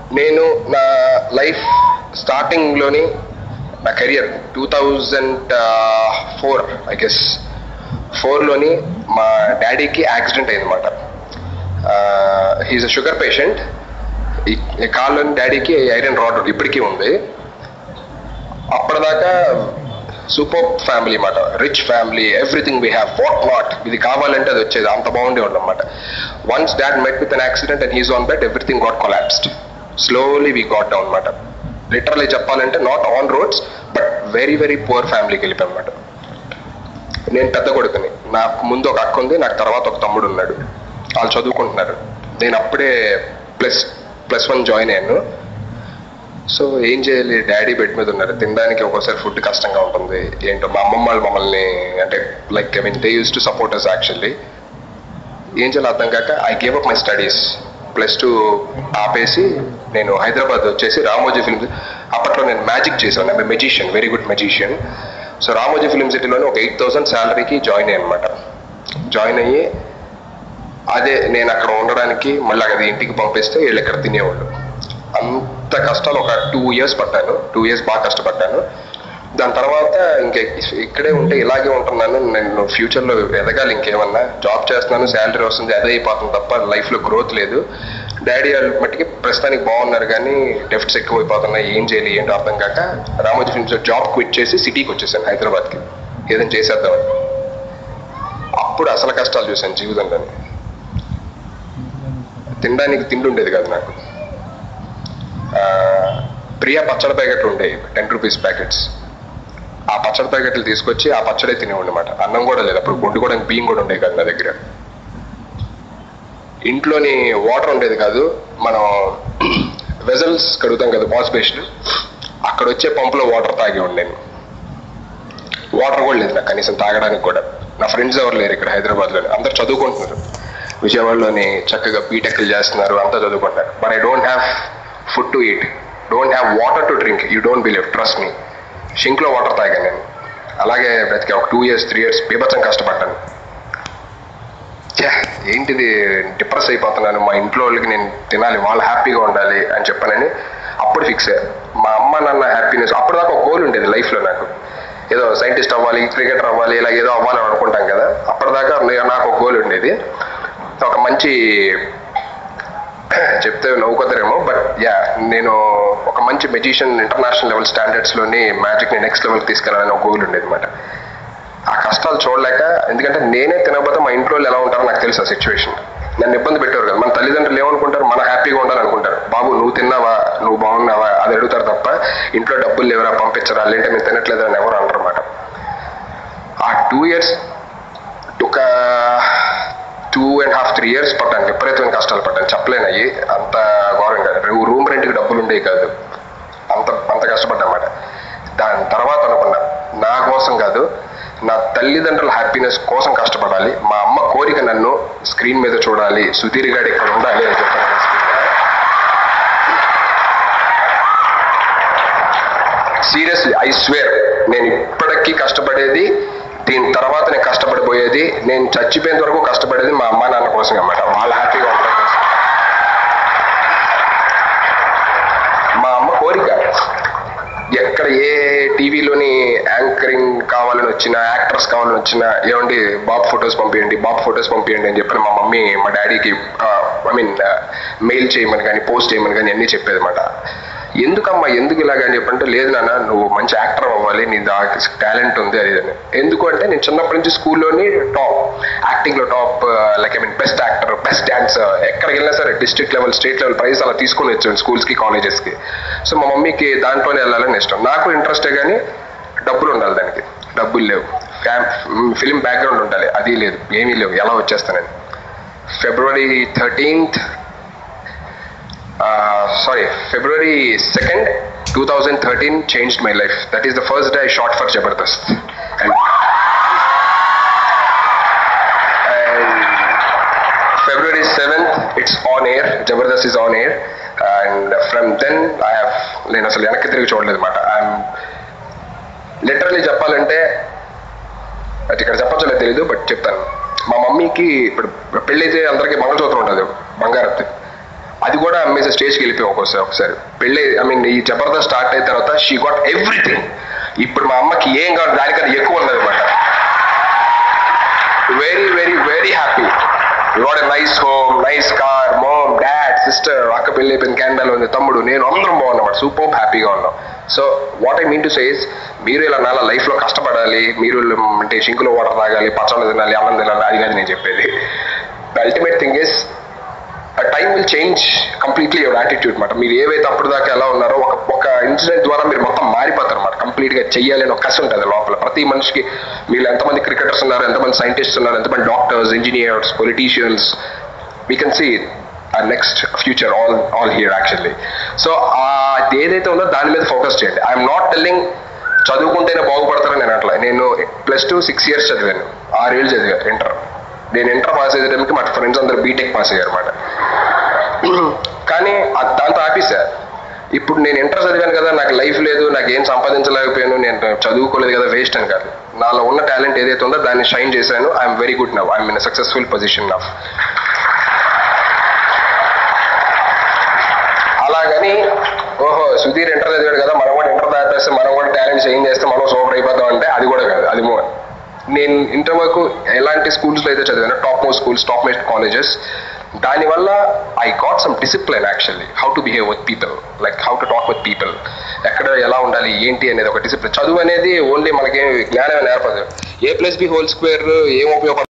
నేను నా లైఫ్ స్టార్టింగ్లోని నా career two thousand four I guess ఫోర్లోని మా డాడీకి యాక్సిడెంట్ అయిందన్నమాట హీఈస్ అ షుగర్ పేషెంట్ ఈ కాల్లోని డాడీకి ఐరన్ రాడ్ ఇప్పటికీ ఉంది అప్పటిదాకా సూపర్ ఫ్యామిలీ మాట rich family everything we have what not ఇది కావాలంటే అది వచ్చేది అంత బాగుండే అనమాట once dad met with an accident and he's on bed everything got collapsed slowly we got down అనమాట లిటరలీ చెప్పాలంటే not on roads but very very poor ఫ్యామిలీకి వెళ్ళిపోయాం అనమాట నేను పెద్ద కొడుకుని నాకు ముందు ఒక అక్క ఉంది నాకు తర్వాత ఒక తమ్ముడు ఉన్నాడు వాళ్ళు చదువుకుంటున్నారు నేను అప్పుడే ప్లస్ ప్లస్ వన్ జాయిన్ అయ్యాను సో ఏం చేయాలి డాడీ బెడ్ మీద ఉన్నారు తినడానికి ఒక్కోసారి ఫుడ్ కష్టంగా ఉంటుంది ఏంటో మా అమ్మమ్మ వాళ్ళు మమ్మల్ని అంటే like I mean they use to support us actually ఏం చేయాలి అర్థం కాక I gave up my studies plus two ఆపేసి నేను హైదరాబాద్ వచ్చేసి రామోజీ ఫిల్మ్ అప్పట్లో నేను మ్యాజిక్ చేశాను I magician very good magician so Ramoji film సిటీలోనే ఒక ఎయిట్ థౌసండ్ శాలరీకి జాయిన్ అయ్యాను అనమాట జాయిన్ అయ్యి అదే నేను అక్కడ ఉండడానికి మళ్ళీ అది ఇంటికి పంపిస్తే వీళ్ళు ఇక్కడ తినేవాళ్ళు అంత కష్టాలు ఒక టూ ఇయర్స్ పడ్డాను టూ ఇయర్స్ బాగా కష్టపడ్డాను దాని తర్వాత ఇంకా ఇక్కడే ఉంటే ఇలాగే ఉంటున్నాను నేను ఫ్యూచర్లో ఎదగాలి ఇంకేమన్నా జాబ్ చేస్తున్నాను శాలరీ వస్తుంది అదే అయిపోతుంది తప్ప లైఫ్లో గ్రోత్ లేదు డాడీ వాళ్ళు మట్టికి ప్రస్తుతానికి బాగున్నారు కానీ డెఫ్ట్స్ ఎక్కువ అయిపోతున్నాయి ఏం చేయాలి ఏంటో అర్థం కాక రామోజీ ఫిల్మ్స్ జాబ్ క్విట్ చేసి సిటీకి వచ్చేసాను హైదరాబాద్కి ఏదైనా చేసేద్దామని అప్పుడు అసలు కష్టాలు చూశాను జీవితంలోని తినడానికి తిండి ఉండేది కాదు నాకు ఆ, ప్రియా పచ్చడి ప్యాకెట్లు ఉండేవి టెన్ రూపీస్ ప్యాకెట్స్ ఆ పచ్చడి ప్యాకెట్లు తీసుకొచ్చి ఆ పచ్చడే తినేవాడి అనమాట అన్నం కూడా లేదు అప్పుడు గుడ్డు కూడా బియ్యం కూడా ఉండేది కాదు నా దగ్గర ఇంట్లోని వాటర్ ఉండేది కాదు మనం వెజల్స్ కడుగుతాం కదా వాష్ బేస్డ్ అక్కడ వచ్చే పంపులో వాటర్ తాగి ఉండేను వాటర్ కూడా లేదు నాకు కనీసం తాగడానికి కూడా నా ఫ్రెండ్స్ ఎవరు లేరు ఇక్కడ హైదరాబాద్లో అందరు చదువుకుంటున్నారు విజయవాడలోని చక్కగా బీటెక్లు చేస్తున్నారు అంతా చదువుకుంటున్నారు but I don't have food to eat don't have water to drink you don't believe trust me షింక్లో వాటర్ తాగాను నేను అలాగే బ్రతికా ఒక టూ ఇయర్స్ త్రీ ఇయర్స్ బీభత్సం కష్టపడ్డాను ఛే, ఏంటిది డిప్రెస్ అయిపోతున్నాను మా ఇంట్లో వాళ్ళకి నేను తినాలి వాళ్ళు హ్యాపీగా ఉండాలి అని చెప్పానని అప్పుడు ఫిక్స్ అయ్యా మా అమ్మ నాన్న హ్యాపీనెస్ అప్పుడు దాకా ఒక గోల్ ఉండేది లైఫ్లో నాకు ఏదో సైంటిస్ట్ అవ్వాలి క్రికెటర్ అవ్వాలి ఇలా ఏదో అవ్వాలని అనుకుంటాం కదా అప్పటిదాకా నే- నాకు ఒక గోల్ ఉండేది ఒక మంచి చెప్తే నవ్వుకోతారేమో బట్ యా నేను ఒక మంచి మెజిషియన్ ఇంటర్నేషనల్ లెవెల్ స్టాండర్డ్స్లోని మ్యాజిక్ని నెక్స్ట్ లెవెల్కి తీసుకెళ్ళాలని ఒక గోల్ ఉండేది అనమాట ఆ కష్టాలు చూడలేక ఎందుకంటే నేనే తినకపోతే మా ఇంట్లో వాళ్ళు ఎలా ఉంటారో నాకు తెలుసు ఆ సిచ్యువేషన్ నన్ను ఇబ్బంది పెట్టారు కదా మన తల్లిదండ్రులు ఏమనుకుంటారు మన హ్యాపీగా ఉండాలనుకుంటారు బాబు నువ్వు తిన్నావా నువ్వు బాగున్నావా అది అడుగుతారు తప్ప ఇంట్లో డబ్బులు లేవరా పంపించరా లేదంటే మేము తినట్లేదు అని ఎవరు అనమాట ఆ టూ ఇయర్స్ ఒక two and half three years పడ్డాను విపరీతమైన కష్టాలు పడ్డాను చెప్పలేను అయ్యి అంత ఘోరంగా రూమ్ రెంట్కి డబ్బులు ఉండేవి కాదు అంత అంత కష్టపడ్డామాట దాని తర్వాత అనుకున్నా నా కోసం కాదు నా తల్లిదండ్రుల హ్యాపీనెస్ కోసం కష్టపడాలి మా అమ్మ కోరిక నన్ను స్క్రీన్ మీద చూడాలి సుధీర్ గారు ఇక్కడ ఉండాలి అని చెప్పాను సీరియస్లీ ఐ స్వేర్ నేను ఇప్పటికీ కష్టపడేది దీని తర్వాత నేను కష్టపడిపోయేది నేను చచ్చిపోయేంత వరకు కష్టపడేది మా అమ్మ నాన్న కోసం అన్నమాట వాళ్ళ హ్యాపీగా ఉండడం కోసం మా అమ్మ కోరిక ఎక్కడ ఏ టీవీలోని యాంకరింగ్ కావాలని వచ్చినా యాక్టర్స్ కావాలని వచ్చినా ఏమండి బాబు ఫొటోస్ పంపించండి బాబు ఫొటోస్ పంపించండి అని చెప్పి మా మమ్మీ మా డాడీకి ఐ మీన్ మెయిల్ చేయమని కానీ పోస్ట్ చేయమని కానీ అన్నీ చెప్పేది అనమాట ఎందుకమ్మా ఎందుకు ఇలాగ అని చెప్పంటే లేదు నాన్న నువ్వు మంచి యాక్టర్ అవ్వాలి నీ దా టాలెంట్ ఉంది అది ఇది అని ఎందుకు అంటే నేను చిన్నప్పటి నుంచి స్కూల్లోని టాప్ యాక్టింగ్లో top like I mean best actor best dancer ఎక్కడికి వెళ్ళినా సరే district level state level prize అలా తీసుకుని వచ్చాను స్కూల్స్కి కాలేజెస్కి సో మా మమ్మీకి దాంట్లోనే వెళ్ళాలని ఇష్టం నాకు ఇంట్రెస్టే కానీ డబ్బులు ఉండాలి దానికి డబ్బులు లేవు ఫ్యామ్ ఫిలిం బ్యాక్గ్రౌండ్ ఉండాలి అది లేదు ఏమీ లేవు ఎలా వచ్చేస్తానని February thirteenth sorry February second two thousand thirteen changed my life that is the first day I shot for Jabardasth and February 7th, it's on air. Jabardast is on air. And from then, I have, నేను అసలు వెనక్కి తిరిగి చూడలేదు అనమాట I'm literally చెప్పాలంటే అది ఇక్కడ చెప్పచ్చో లేదు తెలీదు బట్ చెప్తాను మా మమ్మీకి ఇప్పుడు పెళ్ళైతే అందరికీ మంగళసూత్రం ఉంటుంది బంగారత్తి అది కూడా అమ్మేసి స్టేజ్కి వెళ్ళిపోయి ఒకసారి ఒకసారి పెళ్ళి ఐ మీన్ ఈ జబర్దస్త్ స్టార్ట్ అయిన తర్వాత షీ గాట్ ఎవ్రీథింగ్ ఇప్పుడు మా అమ్మకి ఏం కావాలి దానికన్నా ఎక్కువ ఉన్నది అనమాట very very very happy got a nice home nice car mom dad sister అక్క పెళ్ళి అయిపోయిన క్యాండల్ ఉంది తమ్ముడు నేను అందరం బాగున్నాం సూపర్ హ్యాపీగా ఉన్నాం so what I mean to says మీరు ఇలా నాలా లైఫ్లో కష్టపడాలి మీరు అంటే షింకులో వాటర్ తాగాలి పచ్చళ్ళు తినాలి అన్నం తినాలి అది కాదు నేను చెప్పేది the ultimate thing is time will change completely your attitude అనమాట మీరు ఏవైతే అప్పుడు దాకా ఎలా ఉన్నారో ఒక ఒక ఇన్సిడెంట్ ద్వారా మీరు మొత్తం మారిపోతారు అనమాట కంప్లీట్ గా చెయ్యాలని ఒక కసి ఉంటుంది లోపల ప్రతి మనిషికి మీరు ఎంతమంది క్రికెటర్స్ ఉన్నారు ఎంతమంది సైంటిస్ట్స్ ఉన్నారు ఎంతమంది doctors engineers politicians we can see next future all all here actually so ఏదైతే ఉందో దాని మీద ఫోకస్ చేయండి ఐఎమ్ నాట్ టెల్లింగ్ చదువుకుంటేనే బాగుపడతారని నేను అట్లా నేను ప్లస్ టూ సిక్స్ ఇయర్స్ చదివాను ఆరేళ్ళు చదివా ఇంటర్ నేను ఇంటర్ పాస్ అయ్యే టైంకి మా ఫ్రెండ్స్ అందరు బీటెక్ పాస్ అయ్యారు అనమాట కానీ అది దాంతో ఆపేసా ఇప్పుడు నేను ఇంటర్ చదివాను కదా నాకు లైఫ్ లేదు నాకు ఏం సంపాదించలేకపోయాను నేను చదువుకోలేదు కదా వేస్ట్ అని కాదు నాలో ఉన్న టాలెంట్ ఏదైతే ఉందో దాన్ని షైన్ చేశాను I'm very good now I'm in successful position now అలాగని ఓహో సుధీర్ ఇంటర్ చదివాడు కదా మనం కూడా ఇంటర్ దాటేస్తే మనం కూడా టాలెంట్ చేంజ్ చేస్తే మనం సూపర్ అయిపోతాం అంటే అది కూడా కాదు అది మో నేను ఇంటర్ వరకు ఎలాంటి స్కూల్స్లో అయితే చదివాను top most schools top most colleges దానివల్ల I got some discipline actually how to behave with people like how to talk with people ఎక్కడ ఎలా ఉండాలి ఏంటి అనేది ఒక డిసిప్లిన్ చదువు అనేది ఓన్లీ మనకి జ్ఞానమే నేర్పదు A plus B whole square ఏం ఉపయోగపడుతుంది